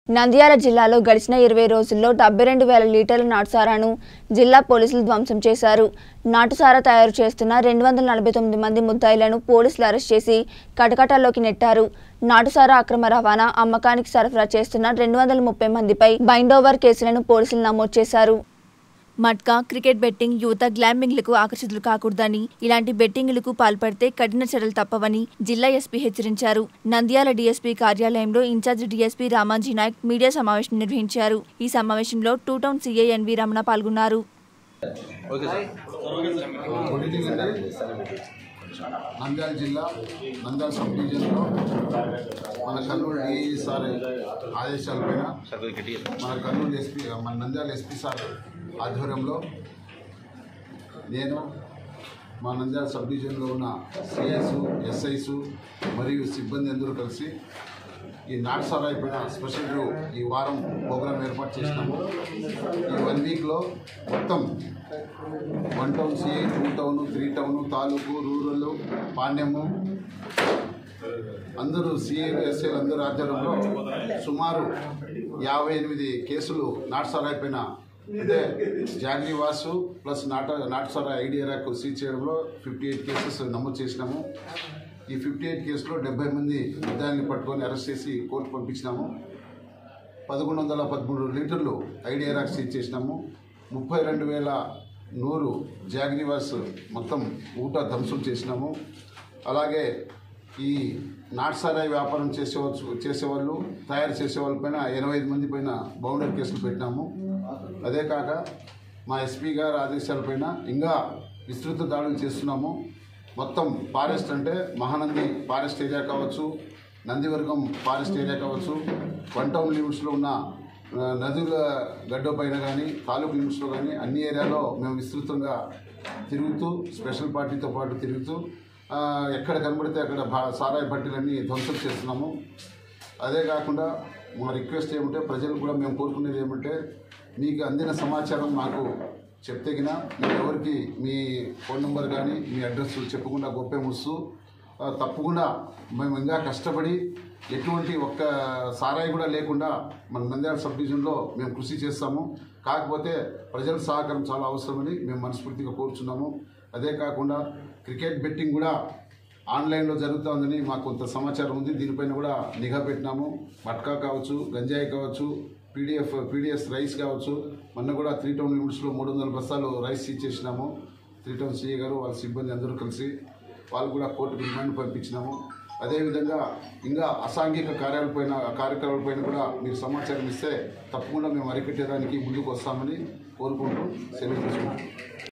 నంద్యాల జిల్లాలో గడిచిన ఇరవై రోజుల్లో డెబ్బై రెండు వేల లీటర్ల నాటుసారాను జిల్లా పోలీసులు ధ్వంసం చేశారు నాటుసారా తయారు చేస్తున్న రెండు వందల నలభై తొమ్మిది మంది ముద్దాయిలను పోలీసులు అరెస్ట్ చేసి కటకటాల్లోకి నెట్టారు నాటుసారా అక్రమ రవాణా అమ్మకానికి సరఫరా చేస్తున్న రెండు వందల ముప్పై మందిపై బైండోవర్ కేసులను పోలీసులు నమోదు చేశారు మట్కా క్రికెట్ బెట్టింగ్ యువత గ్లాంబింగ్లకు ఆకర్షితులు కాకూడదని ఇలాంటి బెట్టింగ్లకు పాల్పడితే కఠిన చర్యలు తప్పవని జిల్లా ఎస్పీ హెచ్చరించారు నంద్యాల డీఎస్పీ కార్యాలయంలో incharge DSP Ramaji Naik media సమావేశం నిర్వహించారు ఈ సమావేశంలో two town CI NV Ramana పాల్గొన్నారు ఓకే సార్ గుడ్ ఈవినింగ్ అండి నంద్యాల జిల్లా నంద్యాల సబ్ డివిజన్లో మన కర్నూలు డిఈ సార్ ఆదేశాల పైన సార్ కొద్దిగా గట్టిగా మన కర్నూలు ఎస్పీ మన నంద్యాల ఎస్పీ సార్ ఆధ్వర్యంలో నేను మా నంద్యాల సబ్ డివిజన్లో ఉన్న సిఎస్ ఎస్ఐస్ మరియు సిబ్బంది అందరూ కలిసి ఈ నాటసారా అయిపోయిన స్పెషల్ డ్రో ఈ వారం ప్రోగ్రాం ఏర్పాటు చేసినాము ఈ వన్ వీక్లో మొత్తం one town CI two town three town తాలూకు రూరల్ పాణ్యము అందరూ సిఐలు ఎస్ఐలు అందరూ ఆధ్వర్యంలో సుమారు యాభై ఎనిమిది కేసులు నాటసారా అయిపోయిన అంటే జాగ్రీ వాసు ప్లస్ నాట నాటసారా ఐడియాకు సీజ్ చేయడంలో ఫిఫ్టీ ఎయిట్ కేసెస్ నమోదు చేసినాము ఈ ఫిఫ్టీ ఎయిట్ కేసులో డెబ్బై మంది ముద్దాయిల్ని పట్టుకొని అరెస్ట్ చేసి కోర్టు పంపించినాము పదకొండు వందల పదమూడు లీటర్లు ఐడిఆర్ఆర్ సీజ్ చేసినాము ముప్పై రెండు వేల నూరు జాగ్నివాస్ మొత్తం ఊట ధ్వంసం చేసినాము అలాగే ఈ నాట్సారాయి వ్యాపారం చేసేవచ్చు చేసేవాళ్ళు తయారు చేసే వాళ్ళ పైన ఎనభై ఐదు మంది పైన బౌండరీ కేసులు పెట్టినాము అదే కాక మా ఎస్పీ గారి ఆదేశాలపైన ఇంకా విస్తృత దాడులు చేస్తున్నాము మొత్తం ఫారెస్ట్ అంటే మహానంది ఫారెస్ట్ ఏరియా కావచ్చు నందివర్గం ఫారెస్ట్ ఏరియా కావచ్చు వన్ టౌన్ లిమిట్స్లో ఉన్న ఆ, నదుల గడ్డ పైన కానీ తాలూకు లిమిట్స్లో కానీ అన్ని ఏరియాలో మేము విస్తృతంగా తిరుగుతూ స్పెషల్ పార్టీతో పాటు తిరుగుతూ ఆ, ఎక్కడ కనబడితే అక్కడ భా- సారాయి పట్టీలన్నీ ధ్వంసం చేస్తున్నాము అదే కాకుండా మా రిక్వెస్ట్ ఏమంటే ప్రజలు కూడా మేము కోరుకునేది ఏమంటే మీకు అందిన సమాచారం మాకు చెప్తే గిన మీరు ఎవరికి మీ ఫోన్ నెంబర్ కానీ మీ అడ్రస్ చెప్పకుండా గొప్పే ముస్సు ఆ, తప్పకుండా మేము ఇంకా కష్టపడి ఎటువంటి ఒక్క సారాయి కూడా లేకుండా మన నంద్యాల సబ్ డివిజన్లో మేము కృషి చేస్తాము కాకపోతే ప్రజల సహకారం చాలా అవసరమని మేము మనస్ఫూర్తిగా కోరుచున్నాము అదే కాకుండా క్రికెట్ బెట్టింగ్ కూడా ఆన్లైన్లో జరుగుతోందని మాకు కొంత సమాచారం ఉంది దీనిపైన కూడా నిఘా పెట్టినాము మట్కా కావచ్చు గంజాయి కావచ్చు పీడిఎఫ్ పీడిఎస్ రైస్ కావచ్చు మొన్న కూడా త్రీ టౌన్ లిమిట్స్లో మూడు వందల బస్తాలు రైస్ ఇచ్చేసినాము త్రీ టౌన్ సిఏ గారు వాళ్ళ సిబ్బంది అందరూ కలిసి వాళ్ళు కూడా కోర్టుకు రిమాండ్ పంపించినాము అదేవిధంగా ఇంకా అసాంఘిక కార్యాలపైన కార్యక్రమాలపైన కూడా మీరు సమాచారం ఇస్తే తప్పకుండా మేము అరికట్టేదానికి ముందుకు వస్తామని కోరుకుంటూ సెలవు తీసుకుంటాం